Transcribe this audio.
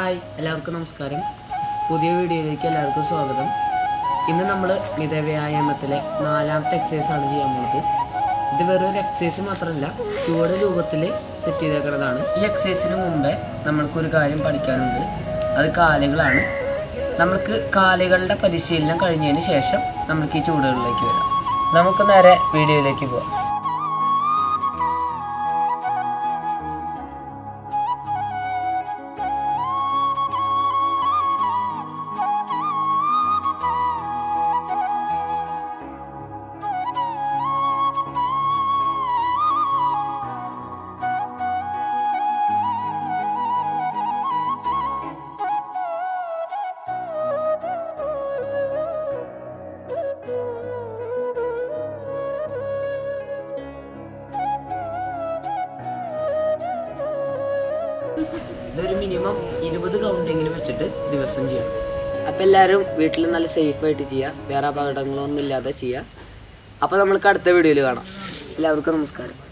hi എല്ലാവർക്കും നമസ്കാരം പുതിയ വീഡിയോയിലേക്ക് എല്ലാവർക്കും സ്വാഗതം ഇന്ന് നമ്മൾ മിതവ്യായാമത്തിലെ നാലാമത്തെ എക്സസൈസ് ആണ് ചെയ്യാൻ പോകുന്നത് ഇത് വെറും ഒരു എക്സസൈസ് മാത്രമല്ല ചുവട് രൂപത്തിൽ സെറ്റ് ചെയ്തേക്കുന്നതാണ് ഈ എക്സസൈസിന് മുമ്പേ നമ്മൾക്കൊരു കാര്യം പഠിക്കാനുണ്ട് അത് കാലുകളാണ് നമുക്ക് കാലുകളുടെ പരിശീലനം കഴിഞ്ഞതിന് ശേഷം നമുക്ക് ഈ ചുവടുകളിലേക്ക് വരാം നമുക്ക് നേരെ വീഡിയോയിലേക്ക് പോകാം ഇതൊരു മിനിമം ഇരുപത് കൗണ്ടെങ്കിലും വെച്ചിട്ട് ദിവസം ചെയ്യണം അപ്പം എല്ലാവരും വീട്ടിൽ നല്ല സേഫ് ആയിട്ട് ചെയ്യുക വേറെ അപകടങ്ങളൊന്നും ഇല്ലാതെ ചെയ്യുക അപ്പോൾ നമ്മൾക്ക് അടുത്ത വീഡിയോയിൽ കാണാം എല്ലാവർക്കും നമസ്കാരം